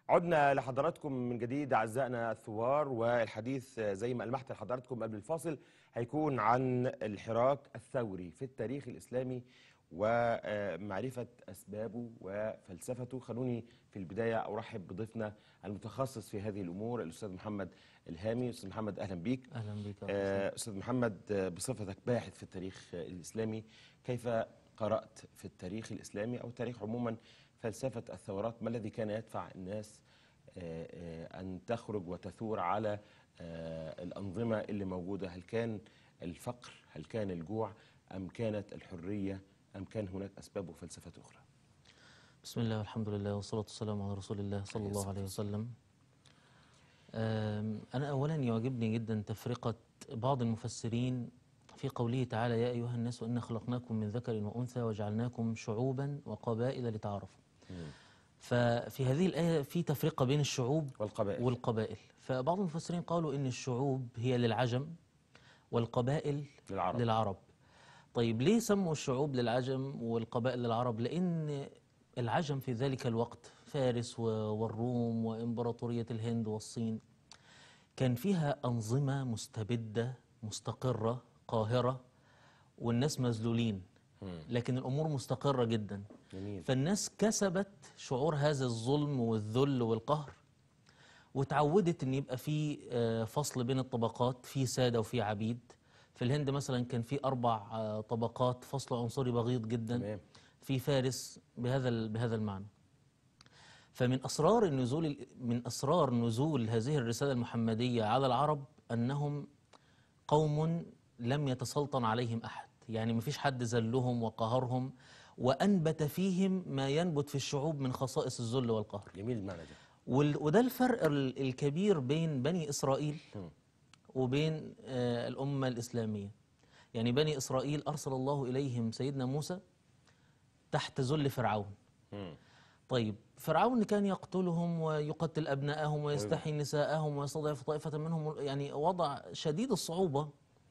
عدنا لحضراتكم من جديد أعزائنا الثوار والحديث زي ما ألمحت لحضراتكم قبل الفاصل هيكون عن الحراك الثوري في التاريخ الإسلامي ومعرفة أسبابه وفلسفته خلوني في البداية أرحب بضيفنا المتخصص في هذه الأمور الأستاذ محمد الهامي أستاذ محمد أهلا بيك اهلا بك يا آه، أستاذ محمد آه، بصفتك باحث في التاريخ آه، الإسلامي كيف قرأت في التاريخ الإسلامي أو التاريخ عموما فلسفة الثورات ما الذي كان يدفع الناس آه، آه، أن تخرج وتثور على آه، الأنظمة اللي موجودة هل كان الفقر هل كان الجوع أم كانت الحرية أم كان هناك أسباب وفلسفات أخرى بسم الله والحمد لله والصلاة والسلام على رسول الله صلى عليه الله الصلاة عليه وسلم أم، أنا أولا يعجبني جدا تفرقة بعض المفسرين في قوله تعالى يا أيها الناس إنا خلقناكم من ذكر وأنثى وجعلناكم شعوبا وقبائل لتعارفوا ففي هذه الآية في تفرقة بين الشعوب والقبائل والقبائل فبعض المفسرين قالوا إن الشعوب هي للعجم والقبائل للعرب للعرب طيب ليه سموا الشعوب للعجم والقبائل للعرب لأن العجم في ذلك الوقت فارس و- والروم وإمبراطورية الهند والصين كان فيها أنظمة مستبدة مستقرة قاهرة والناس مذلولين مم. لكن الأمور مستقرة جدا جميل فالناس كسبت شعور هذا الظلم والذل والقهر وتعودت ان يبقى في آه، فصل بين الطبقات في ساده وفي عبيد في الهند مثلا كان في اربع آه، طبقات فصل عنصري بغيض جدا تمام في فارس بهذا ال- بهذا المعنى فمن اسرار النزول من اسرار نزول هذه الرساله المحمديه على العرب انهم قوم لم يتسلطن عليهم احد يعني ما فيش حد ذلهم وقهرهم وانبت فيهم ما ينبت في الشعوب من خصائص الذل والقهر جميل المعنى ده وال- وده الفرق ال- الكبير بين بني اسرائيل مم. وبين آه، الامه الاسلاميه يعني بني اسرائيل ارسل الله اليهم سيدنا موسى تحت ذل فرعون مم. طيب فرعون كان يقتلهم ويقتل أبناءهم ويستحي نساءهم ويستضعف طائفة منهم يعني وضع شديد الصعوبة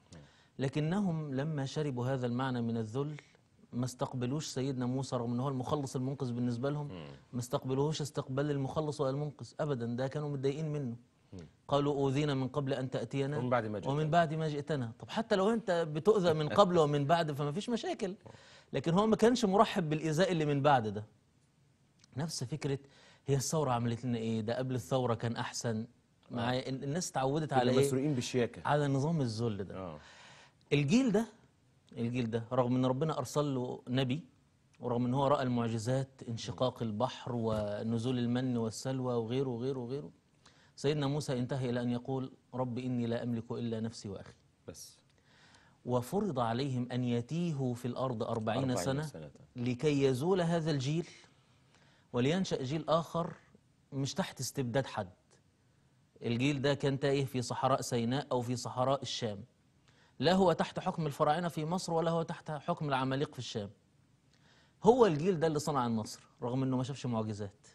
لكنهم لما شربوا هذا المعنى من الذل ما استقبلوش سيدنا موسى رغم ان هو المخلص المنقذ بالنسبه لهم ما استقبلوهوش استقبال المخلص والمنقذ ابدا ده كانوا متضايقين منه قالوا اوذينا من قبل ان تاتينا ومن بعد ما جئتنا. ومن بعد ما جئتنا طب حتى لو انت بتؤذى من قبل ومن بعد فما فيش مشاكل لكن هو ما كانش مرحب بالايذاء اللي من بعد ده نفس فكره هي الثوره عملت لنا ايه ده قبل الثوره كان احسن مع ال- الناس اتعودت على كنا ايه مسروقين بالشياكة على نظام الذل ده اه الجيل ده الجيل ده رغم ان ربنا ارسل له نبي ورغم ان هو راى المعجزات انشقاق البحر ونزول المن والسلوى وغيره وغيره وغيره سيدنا موسى انتهى الى ان يقول رب اني لا املك الا نفسي واخي بس وفرض عليهم ان يتيهوا في الارض أربعين, أربعين سنه سنة. لكي يزول هذا الجيل ولينشا جيل اخر مش تحت استبداد حد الجيل ده كان تايه في صحراء سيناء او في صحراء الشام لا هو تحت حكم الفراعنه في مصر ولا هو تحت حكم العماليق في الشام هو الجيل ده اللي صنع النصر رغم انه ما شافش معجزات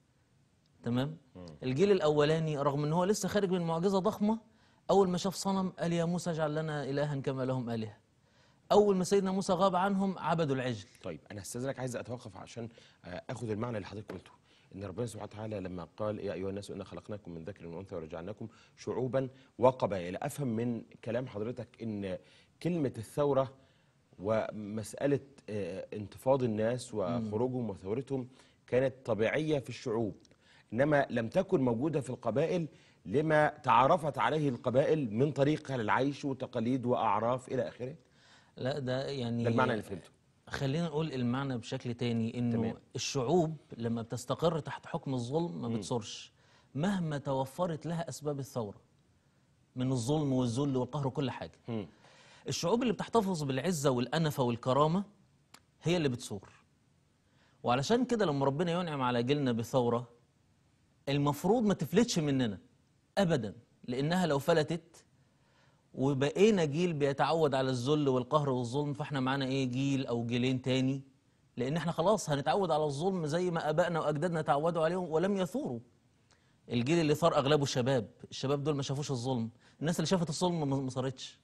تمام الجيل الاولاني رغم ان هو لسه خارج من معجزه ضخمه اول ما شاف صنم قال يا موسى اجعل لنا الها كما لهم الهه اول ما سيدنا موسى غاب عنهم عبدوا العجل طيب انا استاذنك عايز اتوقف عشان آه، اخد المعنى اللي حضرتك قلته ان ربنا سبحانه وتعالى لما قال يا ايها الناس انا خلقناكم من ذكر وانثى ورجعناكم شعوبا وقبائل افهم من كلام حضرتك ان كلمه الثوره ومساله آه، انتفاض الناس وخروجهم وثورتهم كانت طبيعيه في الشعوب انما لم تكن موجوده في القبائل لما تعرفت عليه القبائل من طريقها للعيش وتقاليد واعراف الى اخره لا ده يعني ده المعنى اللي فهمته خلينا نقول المعنى بشكل تاني انه تمام. الشعوب لما بتستقر تحت حكم الظلم ما بتصرش مهما توفرت لها اسباب الثوره من الظلم والذل والقهر وكل حاجه مم. الشعوب اللي بتحتفظ بالعزه والانفه والكرامه هي اللي بتثور وعلشان كده لما ربنا ينعم على جيلنا بثوره المفروض ما تفلتش مننا ابدا لانها لو فلتت وبقينا جيل بيتعود على الذل والقهر والظلم فاحنا معانا ايه جيل او جيلين تاني لان احنا خلاص هنتعود على الظلم زي ما ابائنا واجدادنا تعودوا عليه ولم يثوروا الجيل اللي ثار اغلبه شباب الشباب دول ما شافوش الظلم الناس اللي شافت الظلم ما ما صارتش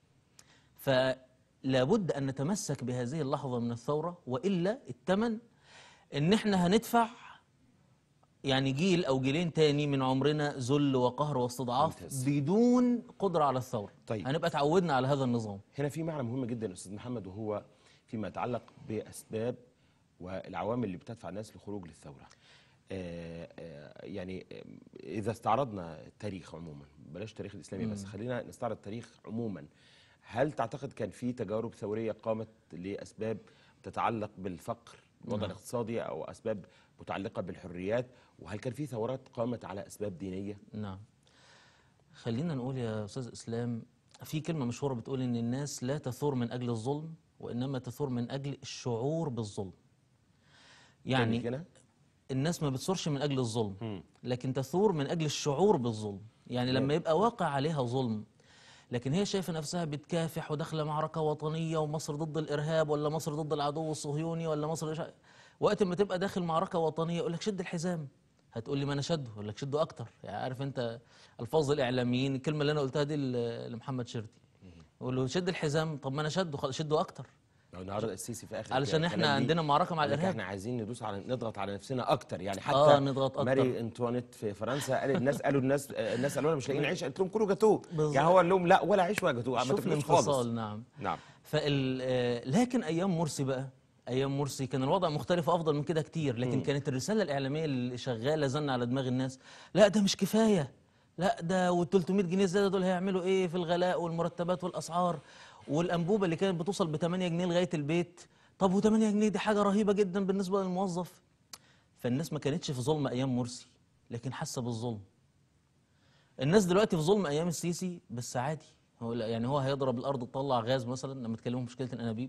فلابد ان نتمسك بهذه اللحظه من الثوره والا الثمن ان احنا هندفع يعني جيل او جيلين تاني من عمرنا ذل وقهر واستضعاف ممتاز. بدون قدره على الثوره طيب. هنبقى اتعودنا على هذا النظام هنا في معنى مهم جدا استاذ محمد وهو فيما يتعلق باسباب والعوامل اللي بتدفع الناس للخروج للثوره. آه، آه، يعني آه، اذا استعرضنا التاريخ عموما بلاش التاريخ الاسلامي بس خلينا نستعرض التاريخ عموما هل تعتقد كان في تجارب ثوريه قامت لاسباب تتعلق بالفقر الوضع الاقتصادي او اسباب متعلقه بالحريات وهل كان في ثورات قامت على اسباب دينيه؟ نعم خلينا نقول يا استاذ اسلام في كلمه مشهوره بتقول ان الناس لا تثور من اجل الظلم وانما تثور من اجل الشعور بالظلم يعني يعني كده؟ الناس ما بتثورش من اجل الظلم لكن تثور من اجل الشعور بالظلم يعني لما يبقى واقع عليها ظلم لكن هي شايفه نفسها بتكافح وداخله معركه وطنيه ومصر ضد الارهاب ولا مصر ضد العدو الصهيوني ولا مصر إيش- وقت ما تبقى داخل معركه وطنيه يقول لك شد الحزام هتقول لي ما انا شده اقول لك شده اكتر يعني عارف انت الفاظ الاعلاميين الكلمه اللي انا قلتها دي ل- لمحمد شردي يقول له شد الحزام طب ما انا شده خلاص شده اكتر النهارده السيسي في اخر علشان كلام احنا ليه عندنا معركه مع قال لك الارهاب احنا عايزين ندوس على نضغط على نفسنا اكتر يعني حتى آه، نضغط أكتر. ماري انطوانيت في فرنسا قال الناس قالوا الناس الناس قالوا لنا مش لاقيين عيش قالت لهم كلوا جاتوه بالظبط. يعني هو قال لهم لا ولا عيش ولا جاتوه ما شوف تاكلوش خالص الانفصال نعم نعم فال آه، لكن ايام مرسي بقى ايام مرسي كان الوضع مختلف افضل من كده كتير لكن كانت الرساله الاعلاميه اللي شغاله زن على دماغ الناس لا ده مش كفايه لا ده وال 300 جنيه زياده دول هيعملوا ايه في الغلاء والمرتبات والاسعار والانبوبه اللي كانت بتوصل ب 8 جنيه لغايه البيت طب و8 جنيه دي حاجه رهيبه جدا بالنسبه للموظف فالناس ما كانتش في ظلم ايام مرسي لكن حاسه بالظلم الناس دلوقتي في ظلم ايام السيسي بس عادي هو لا- يعني هو هيضرب الارض تطلع غاز مثلا لما تكلموا مشكله الانابيب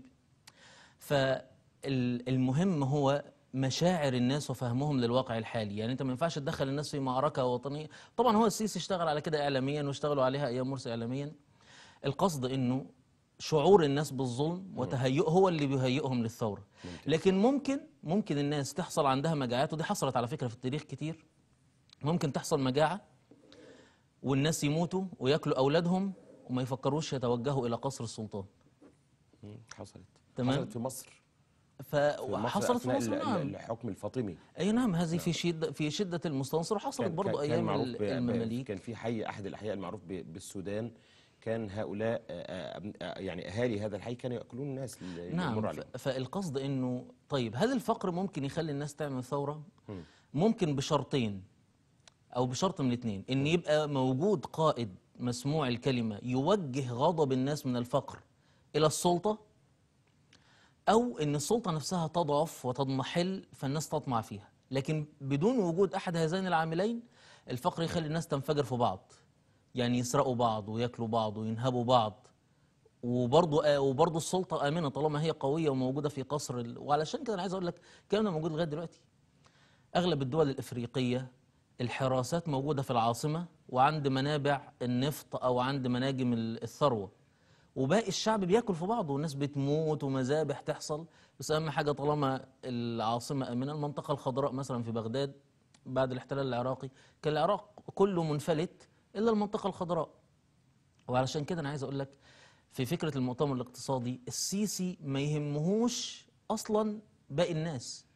فالمهم هو مشاعر الناس وفهمهم للواقع الحالي يعني انت ما ينفعش تدخل الناس في معركه وطنيه طبعا هو السيسي اشتغل على كده اعلاميا واشتغلوا عليها ايام مرسي اعلاميا القصد انه شعور الناس بالظلم وتهيئ هو اللي بيهيئهم للثوره لكن ممكن ممكن الناس تحصل عندها مجاعات ودي حصلت على فكره في التاريخ كتير ممكن تحصل مجاعه والناس يموتوا وياكلوا اولادهم وما يفكروش يتوجهوا الى قصر السلطان مم، حصلت تمام. حصلت في مصر في فحصلت في أثناء مصر ال- ال- نعم الحكم الفاطمي اي نعم هذه في شده في شده المستنصر وحصلت كان- برضه كان- كان ايام معروف ال- ب- ب- المماليك كان في حي احد الاحياء المعروف ب- بالسودان كان هؤلاء آه، آه، آه، يعني اهالي هذا الحي كانوا ياكلون الناس اللي نعم يمر ف- عليهم فالقصد انه طيب هل الفقر ممكن يخلي الناس تعمل ثوره ممكن بشرطين او بشرط من الاثنين ان يبقى موجود قائد مسموع الكلمه يوجه غضب الناس من الفقر الى السلطه او ان السلطه نفسها تضعف وتضمحل فالناس تطمع فيها لكن بدون وجود احد هذين العاملين الفقر يخلي الناس تنفجر في بعض يعني يسرقوا بعض وياكلوا بعض وينهبوا بعض وبرضه وبرضه السلطه امنه طالما هي قويه وموجوده في قصر ال... وعلشان كده انا عايز اقول لك الكلام ده موجود لغايه دلوقتي اغلب الدول الافريقيه الحراسات موجوده في العاصمه وعند منابع النفط او عند مناجم ال- الثروه وباقي الشعب بياكل في بعضه والناس بتموت ومذابح تحصل بس اهم حاجه طالما العاصمه امنه المنطقه الخضراء مثلا في بغداد بعد الاحتلال العراقي كان العراق كله منفلت الا المنطقه الخضراء وعلشان كده انا عايز اقول لك في فكره المؤتمر الاقتصادي السيسي ما يهمهوش اصلا باقي الناس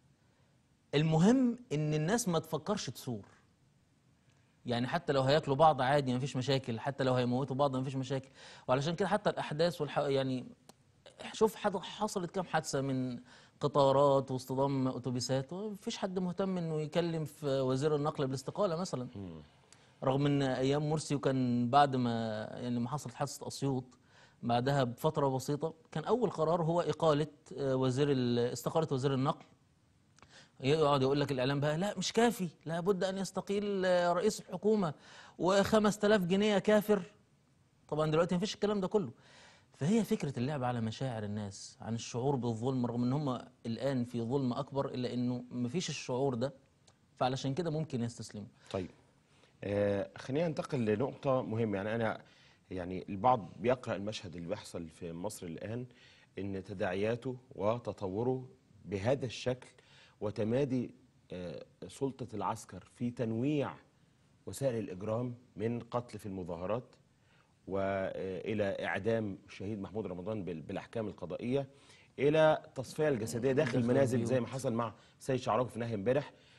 المهم ان الناس ما تفكرش تثور يعني حتى لو هياكلوا بعض عادي مفيش مشاكل حتى لو هيموتوا بعض مفيش مشاكل وعلشان كده حتى الاحداث والح... يعني شوف حد حصلت كام حادثه من قطارات واصطدام اتوبيسات ومفيش حد مهتم انه يكلم في وزير النقل بالاستقاله مثلا رغم ان ايام مرسي وكان بعد ما يعني ما حصلت حادثه اسيوط بعدها بفتره بسيطه كان اول قرار هو اقاله آه، وزير ال- استقاله وزير النقل يقعد يقول لك الاعلام بقى لا مش كافي لابد ان يستقيل آه، رئيس الحكومه و5000 جنيه يا كافر طبعا دلوقتي مفيش الكلام ده كله فهي فكره اللعب على مشاعر الناس عن الشعور بالظلم رغم ان هم الان في ظلم اكبر الا انه مفيش الشعور ده فعلشان كده ممكن يستسلموا طيب آه خلينا ننتقل لنقطة مهمة يعني أنا يعني البعض بيقرأ المشهد اللي بيحصل في مصر الآن إن تداعياته وتطوره بهذا الشكل وتمادي آه سلطة العسكر في تنويع وسائل الإجرام من قتل في المظاهرات وإلى إعدام الشهيد محمود رمضان بال- بالأحكام القضائية إلى تصفية الجسدية داخل داخل المنازل البيوت. زي ما حصل مع سيد شعراوي في نهي امبارح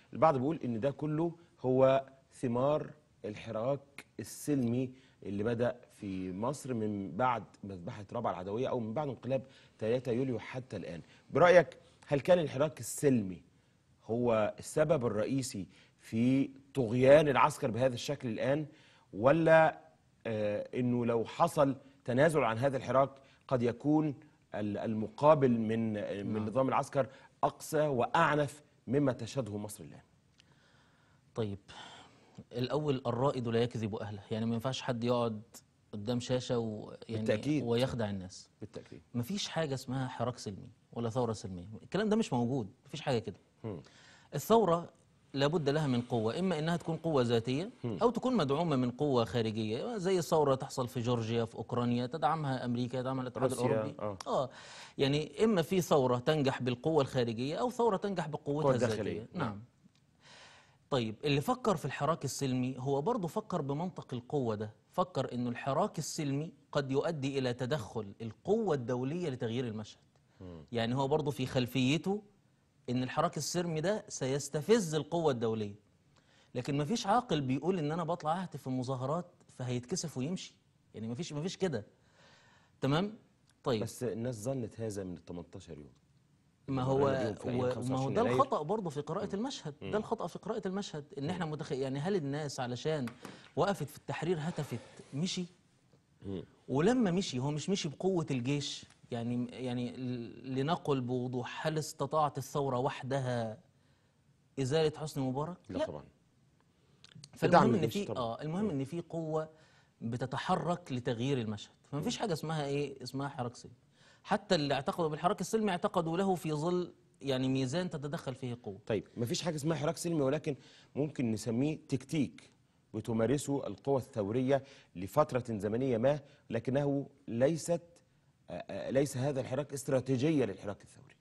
البعض بيقول ان ده كله هو ثمار الحراك السلمي اللي بدا في مصر من بعد مذبحه رابعه العدويه او من بعد انقلاب 3 يوليو حتى الان برايك هل كان الحراك السلمي هو السبب الرئيسي في طغيان العسكر بهذا الشكل الان ولا آه انه لو حصل تنازل عن هذا الحراك قد يكون ال- المقابل من من نظام العسكر اقسى واعنف مما تشهده مصر الان طيب الاول الرائد لا يكذب اهله يعني ما ينفعش حد يقعد قدام شاشه ويعني بالتأكيد. ويخدع الناس بالتاكيد مفيش حاجه اسمها حراك سلمي ولا ثوره سلميه الكلام ده مش موجود مفيش حاجه كده مم. الثوره لابد لها من قوه اما انها تكون قوه ذاتيه او تكون مدعومه من قوه خارجيه زي الثوره تحصل في جورجيا في اوكرانيا تدعمها امريكا يدعمها الاتحاد روسيا، الاوروبي آه. اه يعني اما في ثوره تنجح بالقوه الخارجيه او ثوره تنجح بقوتها القوة الداخلية. الذاتيه نعم طيب اللي فكر في الحراك السلمي هو برضه فكر بمنطق القوة ده فكر انه الحراك السلمي قد يؤدي الى تدخل القوة الدولية لتغيير المشهد يعني هو برضه في خلفيته ان الحراك السلمي ده سيستفز القوة الدولية لكن مفيش عاقل بيقول ان انا بطلع اهتف في المظاهرات فهيتكسف ويمشي يعني مفيش مفيش كده تمام طيب بس الناس ظنت هذا من ال 18 يوم ما لما هو قلنا اليوم في أيام و- ما 25 هو ده يناير. الخطأ برضه في قراءة المشهد ده الخطأ في قراءة المشهد ان احنا متخ... يعني هل الناس علشان وقفت في التحرير هتفت مشي ولما مشي هو مش مشي بقوة الجيش يعني يعني ل- لنقل بوضوح هل استطاعت الثورة وحدها إزالة حسني مبارك؟ لا, طبعا فالمهم بدعم ان الجيش في طبعاً. اه المهم ان في قوه بتتحرك لتغيير المشهد فما فيش حاجه اسمها ايه اسمها حراك سلمي حتى اللي اعتقدوا بالحراك السلمي اعتقدوا له في ظل يعني ميزان تتدخل فيه قوه طيب مفيش حاجه اسمها حراك سلمي ولكن ممكن نسميه تكتيك بتمارسه القوى الثوريه لفتره زمنيه ما لكنه ليست آه، آه، ليس هذا الحراك استراتيجيه للحراك الثوري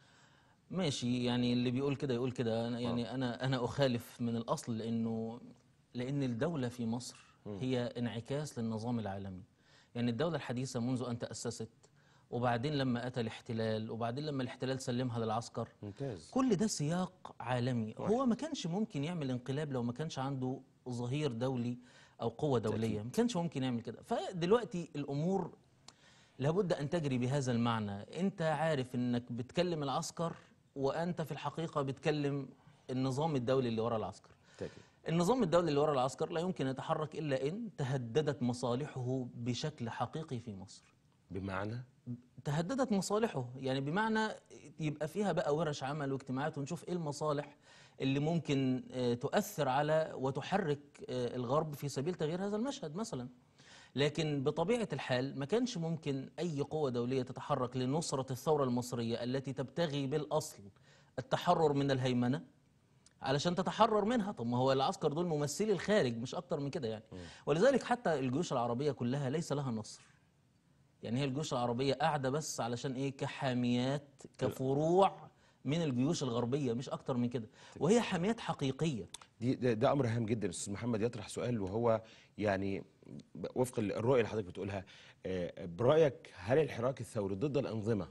ماشي يعني اللي بيقول كده يقول كده أنا يعني انا انا اخالف من الاصل لانه لان الدوله في مصر هي انعكاس للنظام العالمي يعني الدوله الحديثه منذ ان تاسست وبعدين لما اتى الاحتلال وبعدين لما الاحتلال سلمها للعسكر ممتاز كل ده سياق عالمي هو ما كانش ممكن يعمل انقلاب لو ما كانش عنده ظهير دولي او قوه دوليه ما كانش ممكن يعمل كده فدلوقتي الامور لابد ان تجري بهذا المعنى انت عارف انك بتكلم العسكر وانت في الحقيقه بتكلم النظام الدولي اللي ورا العسكر بالتأكيد. النظام الدولي اللي ورا العسكر لا يمكن يتحرك الا ان تهددت مصالحه بشكل حقيقي في مصر بمعنى تهددت مصالحه يعني بمعنى يبقى فيها بقى ورش عمل واجتماعات ونشوف ايه المصالح اللي ممكن آه، تؤثر على وتحرك آه، الغرب في سبيل تغيير هذا المشهد مثلا لكن بطبيعة الحال ما كانش ممكن أي قوة دولية تتحرك لنصرة الثورة المصرية التي تبتغي بالأصل التحرر من الهيمنة علشان تتحرر منها طب ما هو العسكر دول ممثلي الخارج مش أكتر من كده يعني ولذلك حتى الجيوش العربية كلها ليس لها نصر يعني هي الجيوش العربية قاعدة بس علشان ايه كحاميات كفروع من الجيوش الغربية مش أكتر من كده وهي حاميات حقيقية دي ده, ده امر هام جدا استاذ محمد يطرح سؤال وهو يعني وفق الرؤيه اللي حضرتك بتقولها آه، برايك هل الحراك الثوري ضد الانظمه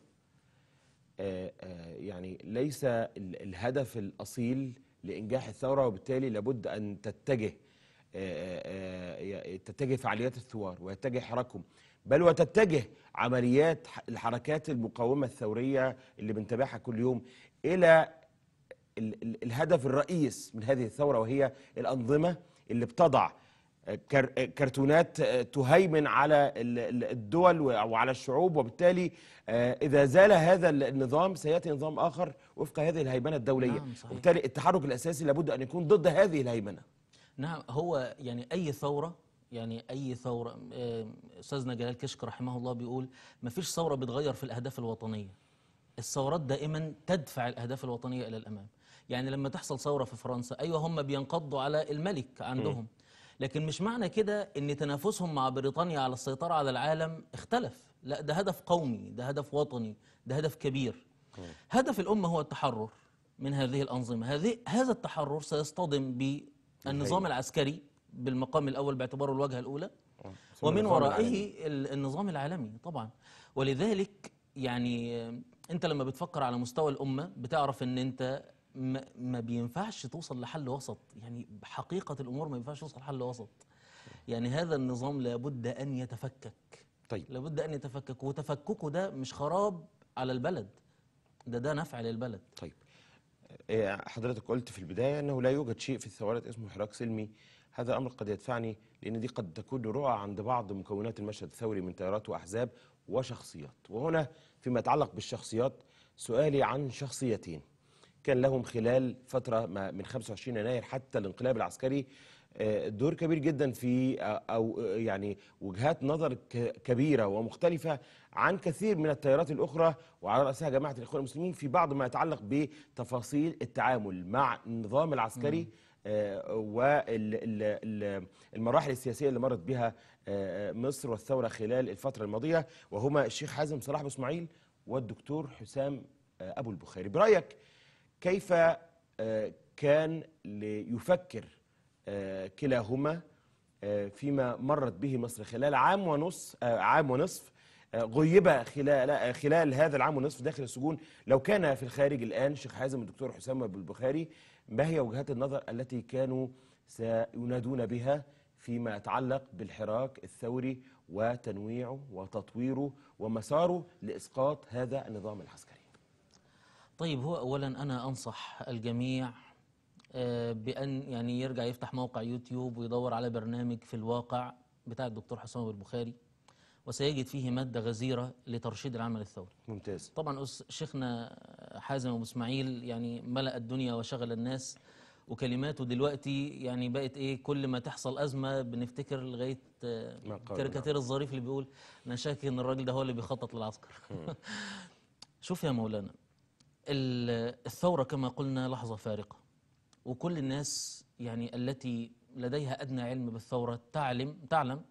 آه، آه، يعني ليس ال- الهدف الاصيل لانجاح الثوره وبالتالي لابد ان تتجه آه، آه، آه، تتجه فعاليات الثوار ويتجه حراكهم بل وتتجه عمليات ح- الحركات المقاومه الثوريه اللي بنتابعها كل يوم الى ال- ال- الهدف الرئيس من هذه الثورة وهي الأنظمة اللي بتضع كر- كرتونات تهيمن على ال- ال- الدول و- وعلى الشعوب وبالتالي آه، إذا زال هذا ال- النظام سيأتي نظام آخر وفق هذه الهيمنة الدولية نعم، صحيح. وبالتالي التحرك الأساسي لابد أن يكون ضد هذه الهيمنة نعم هو يعني أي ثورة يعني أي ثورة آه، أستاذنا جلال كشك رحمه الله بيقول ما فيش ثورة بتغير في الأهداف الوطنية الثورات دائما تدفع الأهداف الوطنية إلى الأمام يعني لما تحصل ثورة في فرنسا أيوة هم بينقضوا على الملك عندهم لكن مش معنى كده ان تنافسهم مع بريطانيا على السيطرة على العالم اختلف لا ده هدف قومي ده هدف وطني ده هدف كبير هدف الأمة هو التحرر من هذه الأنظمة هذه هذا التحرر سيصطدم بالنظام العسكري بالمقام الأول باعتباره الواجهة الأولى ثم ومن النظام ورائه العالمي. ال- النظام العالمي طبعا ولذلك يعني آه، انت لما بتفكر على مستوى الامه بتعرف ان انت ما, ما بينفعش توصل لحل وسط يعني حقيقة الأمور ما ينفعش توصل لحل وسط يعني هذا النظام لابد أن يتفكك طيب لابد أن يتفكك وتفككه ده مش خراب على البلد ده ده نفع للبلد طيب آه، حضرتك قلت في البداية أنه لا يوجد شيء في الثورات اسمه حراك سلمي هذا أمر قد يدفعني لأن دي قد تكون رؤى عند بعض مكونات المشهد الثوري من تيارات وأحزاب وشخصيات وهنا فيما يتعلق بالشخصيات سؤالي عن شخصيتين كان لهم خلال فترة ما من 25 يناير حتى الانقلاب العسكري آه، دور كبير جدا في آه، او آه، يعني وجهات نظر ك- كبيره ومختلفه عن كثير من التيارات الاخرى وعلى راسها جماعه الاخوان المسلمين في بعض ما يتعلق بتفاصيل التعامل مع النظام العسكري والمراحل السياسيه اللي مرت بها آه، مصر والثوره خلال الفتره الماضيه وهما الشيخ حازم صلاح ابو اسماعيل والدكتور حسام آه، ابو البخاري برايك كيف آه، كان ليفكر آه، كلاهما آه، فيما مرت به مصر خلال عام ونص آه، عام ونصف آه، غيب خلال آه، خلال هذا العام ونصف داخل السجون لو كان في الخارج الان شيخ حازم الدكتور حسام ابو البخاري ما هي وجهات النظر التي كانوا سينادون بها فيما يتعلق بالحراك الثوري وتنويعه وتطويره ومساره لاسقاط هذا النظام العسكري طيب هو اولا انا انصح الجميع آه، بان يعني يرجع يفتح موقع يوتيوب ويدور على برنامج في الواقع بتاع الدكتور حسام أبو البخاري وسيجد فيه ماده غزيره لترشيد العمل الثوري ممتاز طبعا أس- شيخنا حازم ابو اسماعيل يعني ملأ الدنيا وشغل الناس وكلماته دلوقتي يعني بقت ايه كل ما تحصل ازمه بنفتكر لغايه آه، ما قالوا كاريكاتير الظريف اللي بيقول انا شاكك ان الراجل ده هو اللي بيخطط للعسكر شوف يا مولانا ال- الثوره كما قلنا لحظه فارقه وكل الناس يعني التي لديها ادنى علم بالثوره تعلم تعلم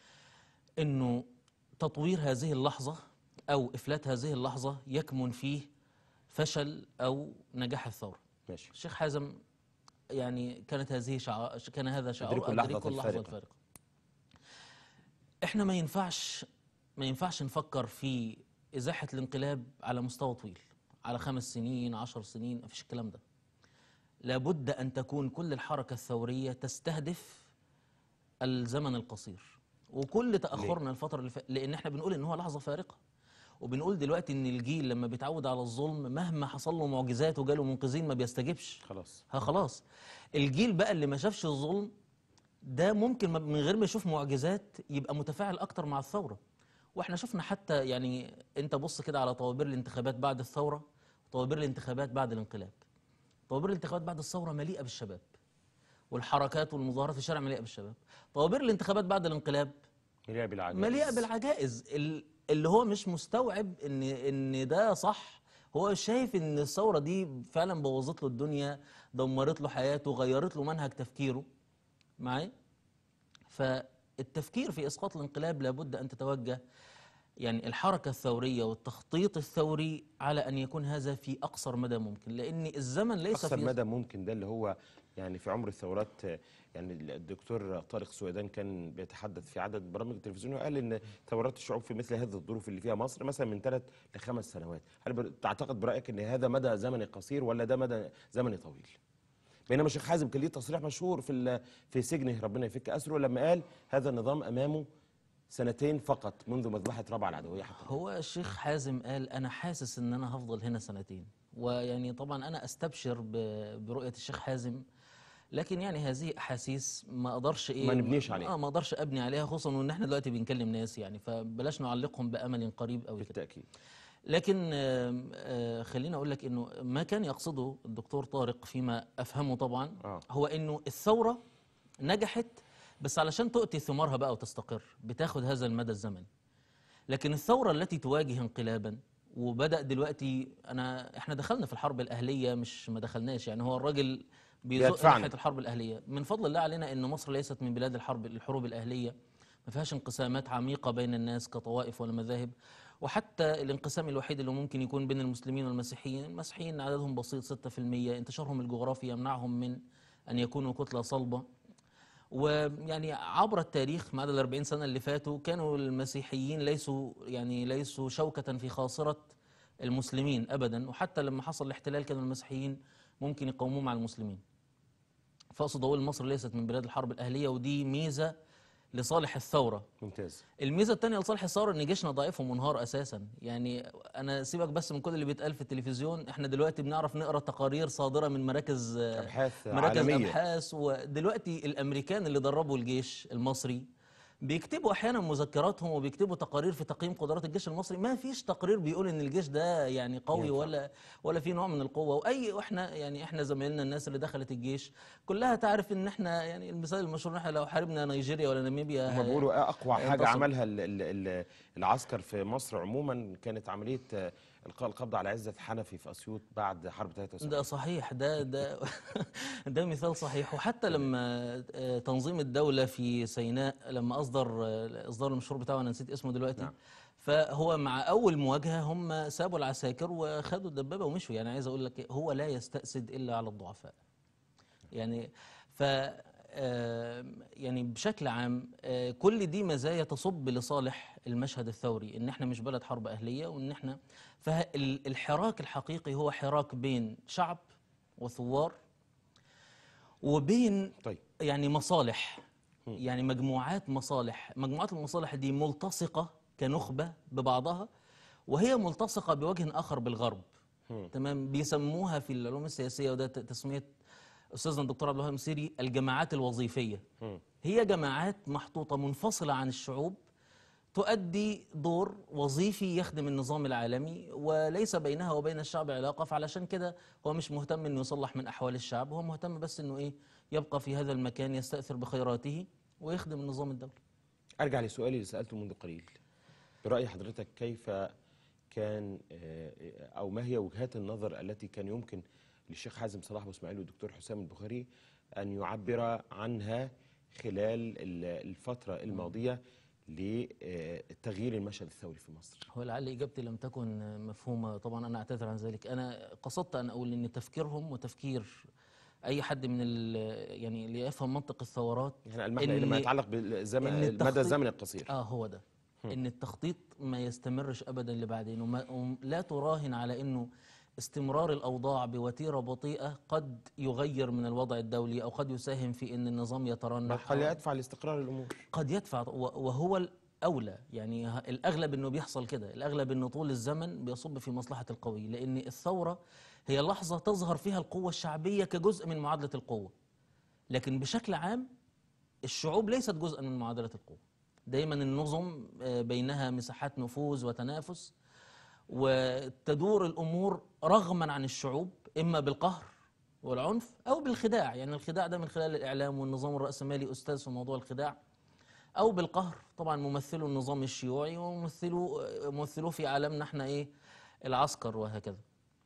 انه تطوير هذه اللحظه او افلات هذه اللحظه يكمن فيه فشل او نجاح الثوره ماشي الشيخ حازم يعني كانت هذه شعار كان هذا شعار أدركوا اللحظة أدركوا اللحظة الفارقة. الفارقة احنا ما ينفعش ما ينفعش نفكر في إزاحة الانقلاب على مستوى طويل على خمس سنين عشر سنين مفيش الكلام ده لابد أن تكون كل الحركة الثورية تستهدف الزمن القصير وكل تأخرنا الفترة اللي فاتت لأن احنا بنقول إن هو لحظة فارقة وبنقول دلوقتي إن الجيل لما بيتعود على الظلم مهما حصل له معجزات وجاله منقذين ما بيستجبش خلاص ها خلاص الجيل بقى اللي ما شافش الظلم ده ممكن ما- من غير ما يشوف معجزات يبقى متفاعل اكتر مع الثوره واحنا شفنا حتى يعني انت بص كده على طوابير الانتخابات بعد الثوره وطوابير الانتخابات بعد الانقلاب طوابير الانتخابات بعد الثوره مليئه بالشباب والحركات والمظاهرات في الشارع مليئه بالشباب طوابير الانتخابات بعد الانقلاب مليئة بالعجائز مليئه بالعجائز ال- اللي هو مش مستوعب ان ان ده صح هو شايف ان الثوره دي فعلا بوظت له الدنيا دمرت له حياته غيرت له منهج تفكيره معايا فالتفكير في اسقاط الانقلاب لابد ان تتوجه يعني الحركه الثوريه والتخطيط الثوري على ان يكون هذا في اقصر مدى ممكن لان الزمن ليس اقصر في مدى ممكن ده اللي هو يعني في عمر الثورات آه، يعني الدكتور طارق سويدان كان بيتحدث في عدد برامج التلفزيون وقال ان ثورات الشعوب في مثل هذه الظروف اللي فيها مصر مثلا من ثلاث لخمس سنوات هل بر- تعتقد برايك ان هذا مدى زمني قصير ولا ده مدى زمني طويل بينما الشيخ حازم كان ليه تصريح مشهور في ال- في سجنه ربنا يفك اسره لما قال هذا النظام امامه سنتين فقط منذ مذبحه رابعه العدويه حتى الآن. هو الشيخ حازم قال انا حاسس ان انا هفضل هنا سنتين ويعني طبعا انا استبشر ب- برؤيه الشيخ حازم لكن يعني هذه احاسيس ما اقدرش ايه ما نبنيش عليها. اه ما اقدرش ابني عليها خصوصا وان احنا دلوقتي بنكلم ناس يعني فبلاش نعلقهم بامل قريب قوي كده بالتاكيد لكن آم، آه، خليني اقول لك انه ما كان يقصده الدكتور طارق فيما افهمه طبعا آه. هو انه الثوره نجحت بس علشان تؤتي ثمارها بقى وتستقر بتاخد هذا المدى الزمني لكن الثوره التي تواجه انقلابا وبدا دلوقتي انا احنا دخلنا في الحرب الاهليه مش ما دخلناش يعني هو الراجل بيزق بيدفعنا. ناحيه الحرب الاهليه من فضل الله علينا ان مصر ليست من بلاد الحرب الحروب الاهليه ما فيهاش انقسامات عميقه بين الناس كطوائف ولا مذاهب وحتى الانقسام الوحيد اللي ممكن يكون بين المسلمين والمسيحيين المسيحيين عددهم بسيط 6% انتشارهم الجغرافي يمنعهم من ان يكونوا كتله صلبه ويعني عبر التاريخ ما عدا ال 40 سنه اللي فاتوا كانوا المسيحيين ليسوا يعني ليسوا شوكه في خاصره المسلمين ابدا وحتى لما حصل الاحتلال كانوا المسيحيين ممكن يقاوموا مع المسلمين فاقصد اقول مصر ليست من بلاد الحرب الاهليه ودي ميزه لصالح الثوره ممتاز الميزه الثانيه لصالح الثوره ان جيشنا ضعيف ومنهار اساسا يعني انا سيبك بس من كل اللي بيتقال في التلفزيون احنا دلوقتي بنعرف نقرا تقارير صادره من مراكز آه، أبحاث مراكز عالمية. ابحاث ودلوقتي الامريكان اللي دربوا الجيش المصري بيكتبوا احيانا مذكراتهم وبيكتبوا تقارير في تقييم قدرات الجيش المصري ما فيش تقرير بيقول ان الجيش ده يعني قوي ينفع. ولا ولا في نوع من القوه واي واحنا يعني احنا زمايلنا الناس اللي دخلت الجيش كلها تعرف ان احنا يعني المثال المشهور ان احنا لو حاربنا نيجيريا ولا ناميبيا هم ه- بيقولوا اقوى حاجه هينتصر. عملها ال- ال- ال- العسكر في مصر عموما كانت عمليه آه، القاء القبض على عزت حنفي في اسيوط بعد حرب 73 ده صحيح ده ده ده مثال صحيح وحتى لما آه، تنظيم الدولة في سيناء لما أصدر آه، الإصدار المشهور بتاعه أنا نسيت اسمه دلوقتي نعم. فهو مع أول مواجهة هم سابوا العساكر وخدوا الدبابة ومشوا يعني عايز أقول لك إيه، هو لا يستأسد إلا على الضعفاء يعني ف آه، يعني بشكل عام آه، كل دي مزايا تصب لصالح المشهد الثوري ان احنا مش بلد حرب اهليه وان احنا فالحراك الحقيقي هو حراك بين شعب وثوار وبين طيب يعني مصالح يعني مجموعات مصالح مجموعات المصالح دي ملتصقة كنخبة ببعضها وهي ملتصقة بوجه آخر بالغرب تمام بيسموها في العلوم السياسية وده ت- تسمية أستاذنا الدكتور عبد الوهاب مسيري الجماعات الوظيفية هي جماعات محطوطة منفصلة عن الشعوب تؤدي دور وظيفي يخدم النظام العالمي وليس بينها وبين الشعب علاقة فعلشان كده هو مش مهتم انه يصلح من احوال الشعب هو مهتم بس انه ايه يبقى في هذا المكان يستأثر بخيراته ويخدم النظام الدولي ارجع لسؤالي اللي سالته منذ قليل براي حضرتك كيف كان آه، او ما هي وجهات النظر التي كان يمكن للشيخ حازم صلاح ابو اسماعيل والدكتور حسام البخاري ان يعبر عنها خلال ال- الفتره الماضيه لتغيير المشهد الثوري في مصر هو لعل اجابتي لم تكن مفهومة طبعا انا اعتذر عن ذلك انا قصدت ان اقول ان تفكيرهم وتفكير اي حد من ال- يعني اللي يفهم منطق الثورات احنا المعنى لما إن- يتعلق بالزمن إن المدى التخطيط- الزمني القصير اه هو ده ان التخطيط ما يستمرش ابدا لبعدين وما ولا تراهن على انه استمرار الاوضاع بوتيره بطيئه قد يغير من الوضع الدولي او قد يساهم في ان النظام بل يترنح قد يدفع لاستقرار الامور قد يدفع و- وهو الاولى يعني ه- الاغلب انه بيحصل كده الاغلب انه طول الزمن بيصب في مصلحه القوي لان الثوره هي لحظه تظهر فيها القوه الشعبيه كجزء من معادله القوه لكن بشكل عام الشعوب ليست جزءا من معادله القوه دايما النظم آه، بينها مساحات نفوذ وتنافس وتدور الامور رغما عن الشعوب اما بالقهر والعنف او بالخداع يعني الخداع ده من خلال الاعلام والنظام الراسمالي استاذ في موضوع الخداع او بالقهر طبعا ممثلو النظام الشيوعي وممثلو ممثلوه في عالمنا احنا ايه العسكر وهكذا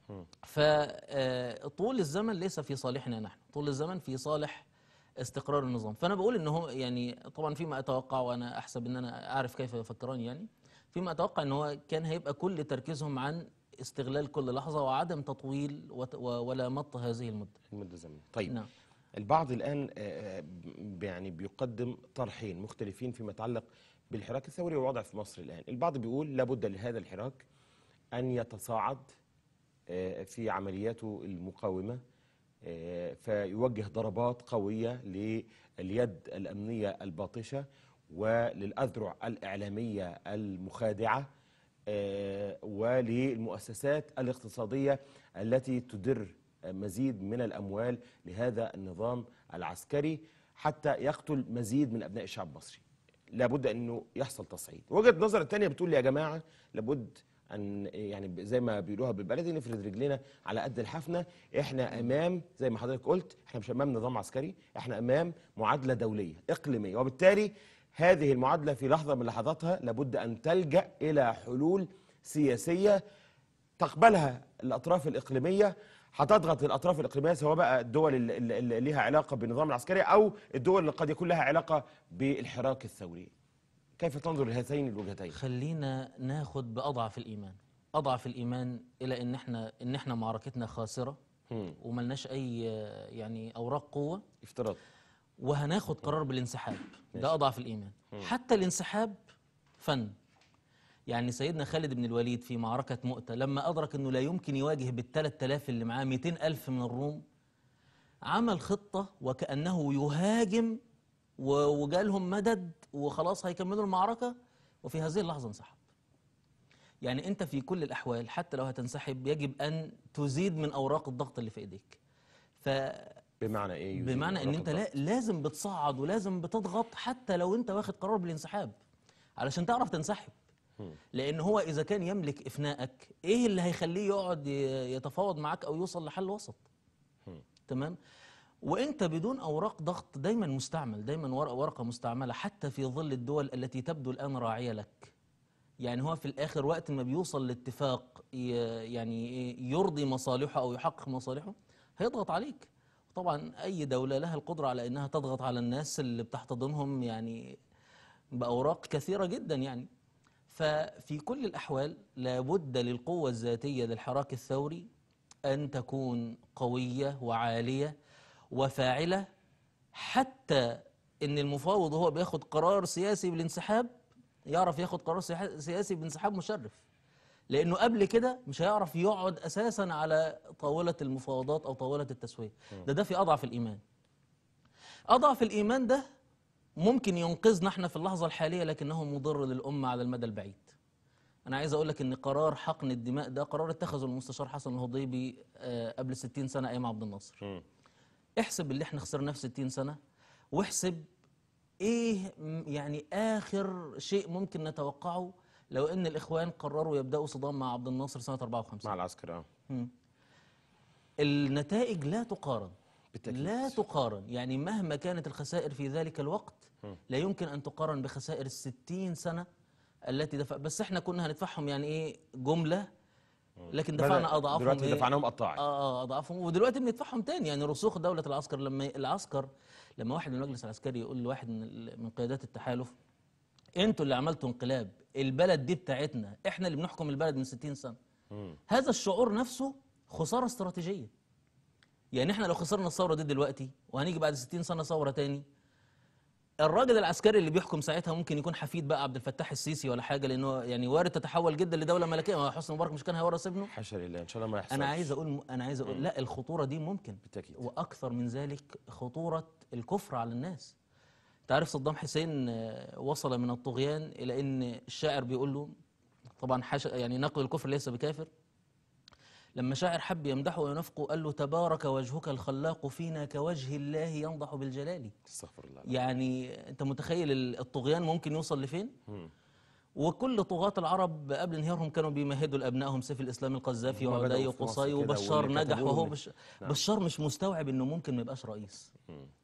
فطول الزمن ليس في صالحنا نحن طول الزمن في صالح استقرار النظام فانا بقول ان هو يعني طبعا فيما اتوقع وانا احسب ان انا اعرف كيف يفكرون يعني فيما اتوقع ان هو كان هيبقى كل تركيزهم عن استغلال كل لحظه وعدم تطويل وت- و- ولا مط هذه المده المدة الزمنية طيب نعم البعض الآن آه، آه، ب- يعني بيقدم طرحين مختلفين فيما يتعلق بالحراك الثوري والوضع في مصر الآن البعض بيقول لابد لهذا الحراك أن يتصاعد آه، في عملياته المقاومة آه، فيوجه ضربات قوية لليد الأمنية الباطشة وللأذرع الإعلامية المخادعة آه، وللمؤسسات الاقتصادية التي تدر مزيد من الأموال لهذا النظام العسكري حتى يقتل مزيد من أبناء الشعب المصري لابد أنه يحصل تصعيد وجهة نظر الثانية بتقول لي يا جماعة لابد أن يعني زي ما بيقولوها بالبلدي نفرد رجلنا على قد الحفنة احنا أمام زي ما حضرتك قلت احنا مش أمام نظام عسكري احنا أمام معادلة دولية إقليمية وبالتالي هذه المعادلة في لحظة من لحظاتها لابد أن تلجأ إلى حلول سياسية تقبلها الأطراف الإقليمية هتضغط الأطراف الإقليمية سواء بقى الدول اللي- اللي اللي ليها علاقة بالنظام العسكري أو الدول اللي قد يكون لها علاقة بالحراك الثوري كيف تنظر لهاتين الوجهتين؟ خلينا ناخد باضعف الايمان اضعف الايمان الى ان احنا ان احنا معركتنا خاسره هم، وملناش اي آه، يعني اوراق قوه افتراض وهناخد قرار بالانسحاب ماشي. ده اضعف الايمان حتى الانسحاب فن يعني سيدنا خالد بن الوليد في معركة مؤتة لما أدرك أنه لا يمكن يواجه بالثلاث آلاف اللي معاه 200 ألف من الروم عمل خطة وكأنه يهاجم و- وجالهم مدد وخلاص هيكملوا المعركة وفي هذه اللحظة انسحب يعني أنت في كل الأحوال حتى لو هتنسحب يجب أن تزيد من أوراق الضغط اللي في إيديك ف بمعنى ايه يزيد بمعنى ان أوراق انت الضغط؟ لا لازم بتصعد ولازم بتضغط حتى لو انت واخد قرار بالانسحاب علشان تعرف تنسحب لان هو اذا كان يملك افنائك ايه اللي هيخليه يقعد ي- يتفاوض معاك او يوصل لحل وسط تمام وانت بدون اوراق ضغط دايما مستعمل دايما ورقه ورقه مستعمله حتى في ظل الدول التي تبدو الان راعيه لك يعني هو في الاخر وقت ما بيوصل لاتفاق ي- يعني يرضي مصالحه او يحقق مصالحه هيضغط عليك طبعا اي دوله لها القدره على انها تضغط على الناس اللي بتحتضنهم يعني باوراق كثيره جدا يعني ففي كل الاحوال لابد للقوه الذاتيه للحراك الثوري ان تكون قويه وعاليه وفاعله حتى ان المفاوض وهو بياخد قرار سياسي بالانسحاب يعرف ياخد قرار سيا- سياسي بانسحاب مشرف لانه قبل كده مش هيعرف يقعد اساسا على طاوله المفاوضات او طاوله التسويه ده ده في اضعف الايمان اضعف الايمان ده ممكن ينقذنا احنا في اللحظه الحاليه لكنه مضر للامه على المدى البعيد انا عايز اقول لك ان قرار حقن الدماء ده قرار اتخذه المستشار حسن الهضيبي آه، قبل 60 سنه ايام عبد الناصر مم. احسب اللي احنا خسرناه في 60 سنه واحسب ايه م- يعني اخر شيء ممكن نتوقعه لو ان الاخوان قرروا يبداوا صدام مع عبد الناصر سنه 54 مع العسكر اه النتائج لا تقارن بالتأكيد. لا تقارن يعني مهما كانت الخسائر في ذلك الوقت لا يمكن أن تقارن بخسائر الستين سنة التي دفع بس احنا كنا هندفعهم يعني ايه جملة لكن بدأ- دفعنا أضعافهم دلوقتي إيه؟ دفعناهم قطاعي اه اه اضعافهم ودلوقتي بندفعهم تاني يعني رسوخ دوله العسكر لما العسكر لما واحد من المجلس العسكري يقول لواحد من ال- من قيادات التحالف انتوا اللي عملتوا انقلاب البلد دي بتاعتنا احنا اللي بنحكم البلد من 60 سنه مم. هذا الشعور نفسه خساره استراتيجيه يعني احنا لو خسرنا الثوره دي دلوقتي وهنيجي بعد 60 سنه ثوره تاني الراجل العسكري اللي بيحكم ساعتها ممكن يكون حفيد بقى عبد الفتاح السيسي ولا حاجه لانه يعني وارد تتحول جدا لدوله ملكيه ما هو حسني مبارك مش كان هيورث ابنه حاشا لله ان شاء الله ما يحصل انا عايز اقول انا عايز اقول لا الخطوره دي ممكن بالتأكيد. واكثر من ذلك خطوره الكفر على الناس انت عارف صدام حسين آه، وصل من الطغيان الى ان الشاعر بيقول له طبعا حش يعني نقل الكفر ليس بكافر لما شاعر حب يمدحه وينافقه قال له تبارك وجهك الخلاق فينا كوجه الله ينضح بالجلال استغفر الله يعني انت متخيل ال- الطغيان ممكن يوصل لفين مم. وكل طغاة العرب قبل انهيارهم كانوا بيمهدوا لابنائهم سيف الاسلام القذافي هم وعدي بدأوا في مصر وقصي كده وبشار واللي نجح كتبوه وهو إن- بش... نعم. بشار مش مستوعب انه ممكن ما يبقاش رئيس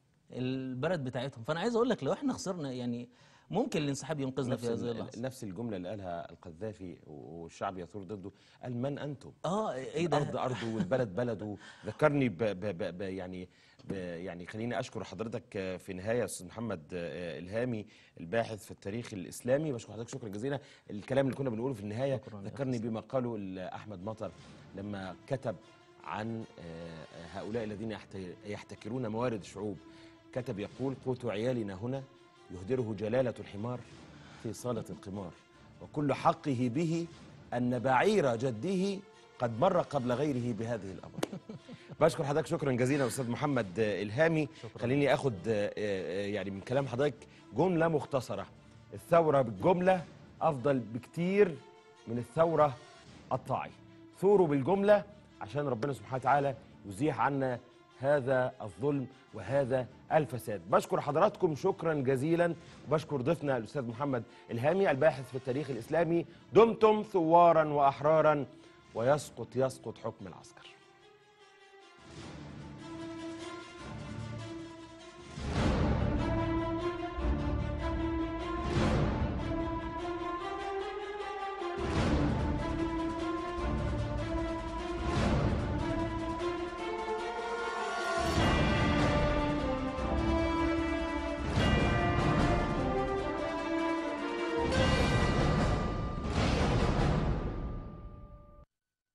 البلد بتاعتهم فانا عايز اقول لك لو احنا خسرنا يعني ممكن الانسحاب ينقذنا نفس في هذه ال- اللحظه نفس الجمله اللي قالها القذافي والشعب يثور ضده قال من انتم اه ايه ده الارض ارضه والبلد بلده ذكرني ب ب ب ب يعني ب يعني خليني اشكر حضرتك آه، في نهايه استاذ محمد آه، الهامي الباحث في التاريخ الاسلامي بشكر حضرتك شكرا جزيلا الكلام اللي كنا بنقوله في النهايه شكراً يا ذكرني بما قاله ال- احمد مطر لما كتب عن آه، هؤلاء الذين يحت- يحتكرون موارد الشعوب كتب يقول قوت عيالنا هنا يهدره جلاله الحمار في صاله القمار وكل حقه به أن بعير جده قد مر قبل غيره بهذه الأمر بشكر حضرتك شكرا جزيلا أستاذ محمد آه، إلهامي شكراً. خليني أخد آه، آه، يعني من كلام حضرتك جملة مختصرة الثورة بالجملة أفضل بكتير من الثورة الطاعي ثوروا بالجملة عشان ربنا سبحانه وتعالى يزيح عنا هذا الظلم وهذا الفساد بشكر حضراتكم شكرا جزيلا وبشكر ضيفنا الأستاذ محمد الهامي الباحث في التاريخ الإسلامي دمتم ثوارا وأحرارا ويسقط يسقط حكم العسكر